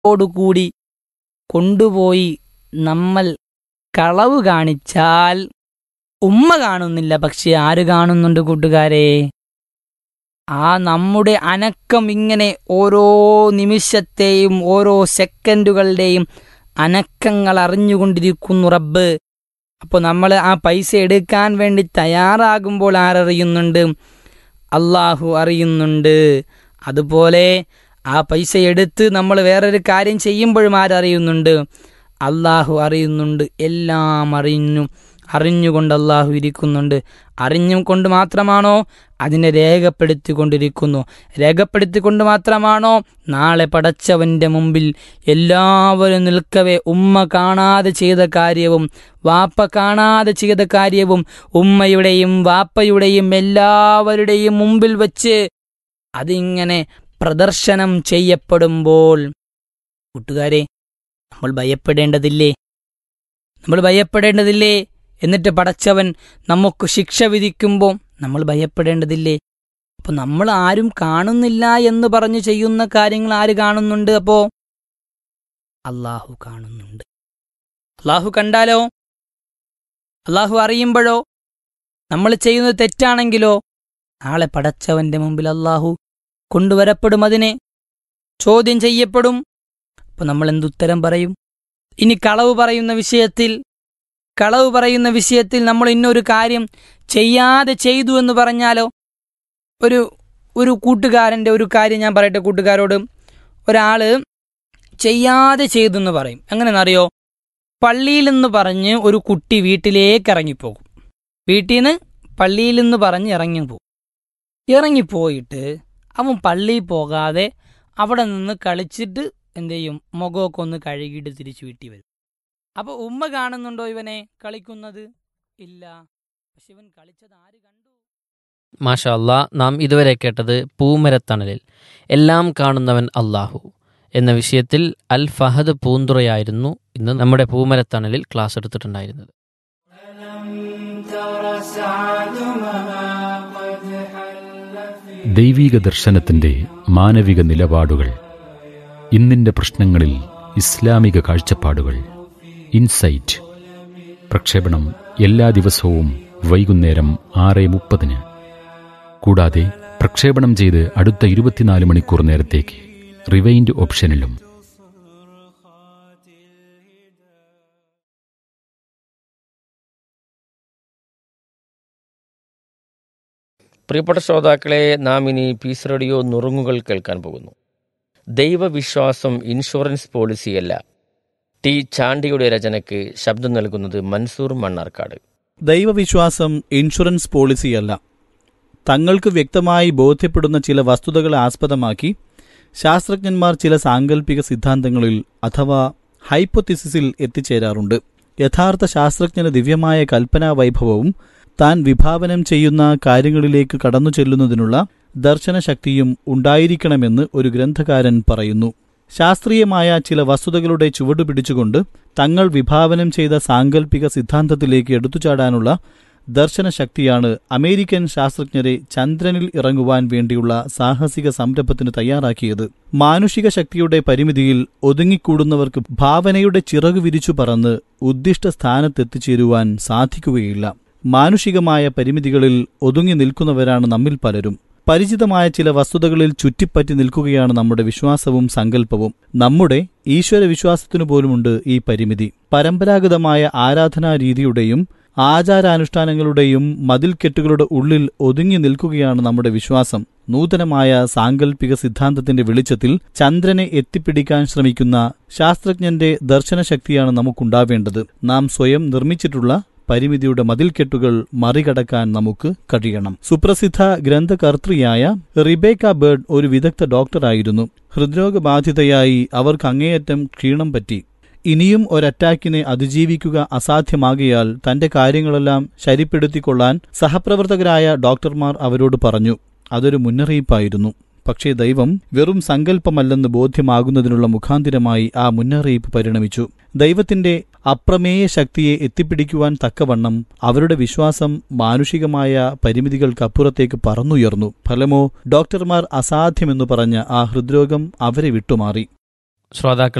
ഓടുകൂടി കൊണ്ടുപോയി നമ്മൾ കളവ് കാണിച്ചാൽ ഉമ്മ കാണുന്നില്ല പക്ഷെ ആര് കാണുന്നുണ്ട് കൂട്ടുകാരെ ആ നമ്മുടെ അനക്കം ഇങ്ങനെ ഓരോ നിമിഷത്തെയും ഓരോ സെക്കൻഡുകളുടെയും അനക്കങ്ങൾ അറിഞ്ഞുകൊണ്ടിരിക്കുന്നു റബ്ബ് അപ്പോൾ നമ്മൾ ആ പൈസ എടുക്കാൻ വേണ്ടി തയ്യാറാകുമ്പോൾ ആരറിയുന്നുണ്ട് അള്ളാഹു അറിയുന്നുണ്ട് അതുപോലെ ആ പൈസ എടുത്ത് നമ്മൾ വേറൊരു കാര്യം ചെയ്യുമ്പോഴും ആരറിയുന്നുണ്ട് അള്ളാഹു അറിയുന്നുണ്ട് എല്ലാം അറിഞ്ഞു അറിഞ്ഞുകൊണ്ട് അള്ളാഹു ഇരിക്കുന്നുണ്ട് അറിഞ്ഞുകൊണ്ട് മാത്രമാണോ അതിനെ രേഖപ്പെടുത്തിക്കൊണ്ടിരിക്കുന്നു രേഖപ്പെടുത്തിക്കൊണ്ട് മാത്രമാണോ നാളെ പടച്ചവന്റെ മുമ്പിൽ എല്ലാവരും നിൽക്കവേ ഉമ്മ കാണാതെ ചെയ്ത കാര്യവും വാപ്പ കാണാതെ ചെയ്ത കാര്യവും ഉമ്മയുടെയും വാപ്പയുടെയും എല്ലാവരുടെയും മുമ്പിൽ വച്ച് അതിങ്ങനെ പ്രദർശനം ചെയ്യപ്പെടുമ്പോൾ കൂട്ടുകാരെ നമ്മൾ ഭയപ്പെടേണ്ടതില്ലേ നമ്മൾ ഭയപ്പെടേണ്ടതില്ലേ എന്നിട്ട് പടച്ചവൻ നമുക്ക് ശിക്ഷ വിധിക്കുമ്പോൾ നമ്മൾ ഭയപ്പെടേണ്ടതില്ലേ അപ്പൊ നമ്മൾ ആരും കാണുന്നില്ല എന്ന് പറഞ്ഞു ചെയ്യുന്ന കാര്യങ്ങൾ ആര് കാണുന്നുണ്ട് അപ്പോ അള്ളാഹു കാണുന്നുണ്ട് അള്ളാഹു കണ്ടാലോ അള്ളാഹു അറിയുമ്പോഴോ നമ്മൾ ചെയ്യുന്നത് തെറ്റാണെങ്കിലോ നാളെ പടച്ചവന്റെ മുമ്പിൽ അള്ളാഹു കൊണ്ടുവരപ്പെടും അതിനെ ചോദ്യം ചെയ്യപ്പെടും അപ്പൊ നമ്മൾ എന്തുത്തരം പറയും ഇനി കളവ് പറയുന്ന വിഷയത്തിൽ കളവ് പറയുന്ന വിഷയത്തിൽ നമ്മൾ ഇന്നൊരു കാര്യം ചെയ്യാതെ ചെയ്തു എന്ന് പറഞ്ഞാലോ ഒരു ഒരു കൂട്ടുകാരൻ്റെ ഒരു കാര്യം ഞാൻ പറയട്ടെ കൂട്ടുകാരോട് ഒരാൾ ചെയ്യാതെ ചെയ്തു എന്ന് പറയും എങ്ങനെയെന്നറിയോ പള്ളിയിൽ നിന്ന് പറഞ്ഞ് ഒരു കുട്ടി വീട്ടിലേക്ക് ഇറങ്ങിപ്പോകും വീട്ടിൽ നിന്ന് പള്ളിയിൽ നിന്ന് പറഞ്ഞ് ഇറങ്ങിപ്പോകും ഇറങ്ങിപ്പോയിട്ട് അവൻ പള്ളിയിൽ പോകാതെ അവിടെ നിന്ന് കളിച്ചിട്ട് എന്ത് ചെയ്യും മുഖമൊക്കെ ഒന്ന് കഴുകിയിട്ട് തിരിച്ചു വീട്ടിൽ വരും അപ്പൊ ഉമ്മ കാണുന്നുണ്ടോ ഇവനെ കളിക്കുന്നത് ഇല്ല പക്ഷെ ഇവൻ കളിച്ചത് ആര് കണ്ടു മാഷാ അല്ലാ നാം ഇതുവരെ കേട്ടത് പൂമരത്തണലിൽ എല്ലാം കാണുന്നവൻ അള്ളാഹു എന്ന വിഷയത്തിൽ അൽ ഫഹദ് പൂന്തുറയായിരുന്നു ഇന്ന് നമ്മുടെ പൂമരത്തണലിൽ ക്ലാസ് എടുത്തിട്ടുണ്ടായിരുന്നത് ദൈവീക ദർശനത്തിന്റെ മാനവിക നിലപാടുകൾ ഇന്നിന്റെ പ്രശ്നങ്ങളിൽ ഇസ്ലാമിക കാഴ്ചപ്പാടുകൾ ഇൻസൈറ്റ് പ്രക്ഷേപണം എല്ലാ ദിവസവും വൈകുന്നേരം ആറ് മുപ്പതിന് കൂടാതെ പ്രക്ഷേപണം ചെയ്ത് അടുത്ത ഇരുപത്തിനാല് മണിക്കൂർ നേരത്തേക്ക് റിവൈൻഡ് ഓപ്ഷനിലും പ്രിയപ്പെട്ട ശ്രോതാക്കളെ നാം ഇനി പീസ് റേഡിയോ നുറുങ്ങുകൾ കേൾക്കാൻ പോകുന്നു ദൈവവിശ്വാസം ഇൻഷുറൻസ് പോളിസിയല്ല ടി ചാണ്ടിയുടെ രചനയ്ക്ക് ശബ്ദം നൽകുന്നത് മൻസൂർ മണ്ണാർക്കാട് ദൈവവിശ്വാസം ഇൻഷുറൻസ് പോളിസിയല്ല തങ്ങൾക്ക് വ്യക്തമായി ബോധ്യപ്പെടുന്ന ചില വസ്തുതകളെ ആസ്പദമാക്കി ശാസ്ത്രജ്ഞന്മാർ ചില സാങ്കല്പിക സിദ്ധാന്തങ്ങളിൽ അഥവാ ഹൈപ്പൊത്തിസിസിൽ എത്തിച്ചേരാറുണ്ട് യഥാർത്ഥ ശാസ്ത്രജ്ഞന് ദിവ്യമായ കൽപ്പനാ വൈഭവവും താൻ വിഭാവനം ചെയ്യുന്ന കാര്യങ്ങളിലേക്ക് കടന്നു ചെല്ലുന്നതിനുള്ള ദർശനശക്തിയും ഉണ്ടായിരിക്കണമെന്ന് ഒരു ഗ്രന്ഥകാരൻ പറയുന്നു ശാസ്ത്രീയമായ ചില വസ്തുതകളുടെ ചുവടു പിടിച്ചുകൊണ്ട് തങ്ങൾ വിഭാവനം ചെയ്ത സാങ്കല്പിക സിദ്ധാന്തത്തിലേക്ക് എടുത്തുചാടാനുള്ള ദർശനശക്തിയാണ് അമേരിക്കൻ ശാസ്ത്രജ്ഞരെ ചന്ദ്രനിൽ ഇറങ്ങുവാൻ വേണ്ടിയുള്ള സാഹസിക സംരംഭത്തിന് തയ്യാറാക്കിയത് മാനുഷിക ശക്തിയുടെ പരിമിതിയിൽ ഒതുങ്ങിക്കൂടുന്നവർക്ക് ഭാവനയുടെ ചിറകു വിരിച്ചു പറന്ന് ഉദ്ദിഷ്ട സ്ഥാനത്തെത്തിച്ചേരുവാൻ സാധിക്കുകയില്ല മാനുഷികമായ പരിമിതികളിൽ ഒതുങ്ങി നിൽക്കുന്നവരാണ് നമ്മിൽ പലരും പരിചിതമായ ചില വസ്തുതകളിൽ ചുറ്റിപ്പറ്റി നിൽക്കുകയാണ് നമ്മുടെ വിശ്വാസവും സങ്കല്പവും നമ്മുടെ ഈശ്വര വിശ്വാസത്തിനു പോലുമുണ്ട് ഈ പരിമിതി പരമ്പരാഗതമായ ആരാധനാ രീതിയുടെയും ആചാരാനുഷ്ഠാനങ്ങളുടെയും മതിൽക്കെട്ടുകളുടെ ഉള്ളിൽ ഒതുങ്ങി നിൽക്കുകയാണ് നമ്മുടെ വിശ്വാസം നൂതനമായ സാങ്കല്പിക സിദ്ധാന്തത്തിന്റെ വെളിച്ചത്തിൽ ചന്ദ്രനെ എത്തിപ്പിടിക്കാൻ ശ്രമിക്കുന്ന ശാസ്ത്രജ്ഞന്റെ ദർശനശക്തിയാണ് നമുക്കുണ്ടാവേണ്ടത് നാം സ്വയം നിർമ്മിച്ചിട്ടുള്ള പരിമിതിയുടെ മതിൽക്കെട്ടുകൾ മറികടക്കാൻ നമുക്ക് കഴിയണം സുപ്രസിദ്ധ ഗ്രന്ഥകർത്തൃയായ റിബേക്ക ബേർഡ് ഒരു വിദഗ്ധ ഡോക്ടറായിരുന്നു ഹൃദ്രോഗബാധിതയായി അവർക്ക് അങ്ങേയറ്റം ക്ഷീണം പറ്റി ഇനിയും ഒരറ്റാക്കിനെ അതിജീവിക്കുക അസാധ്യമാകിയാൽ തന്റെ കാര്യങ്ങളെല്ലാം ശരിപ്പെടുത്തിക്കൊള്ളാൻ സഹപ്രവർത്തകരായ ഡോക്ടർമാർ അവരോട് പറഞ്ഞു അതൊരു മുന്നറിയിപ്പായിരുന്നു പക്ഷേ ദൈവം വെറും സങ്കല്പമല്ലെന്ന് ബോധ്യമാകുന്നതിനുള്ള മുഖാന്തിരമായി ആ മുന്നറിയിപ്പ് പരിണമിച്ചു ദൈവത്തിന്റെ അപ്രമേയ ശക്തിയെ എത്തിപ്പിടിക്കുവാൻ തക്കവണ്ണം അവരുടെ വിശ്വാസം മാനുഷികമായ പരിമിതികൾക്കപ്പുറത്തേക്ക് പറന്നുയർന്നു ഫലമോ ഡോക്ടർമാർ അസാധ്യമെന്നു പറഞ്ഞ ആ ഹൃദ്രോഗം അവരെ വിട്ടുമാറി ശ്രോതാക്കൾ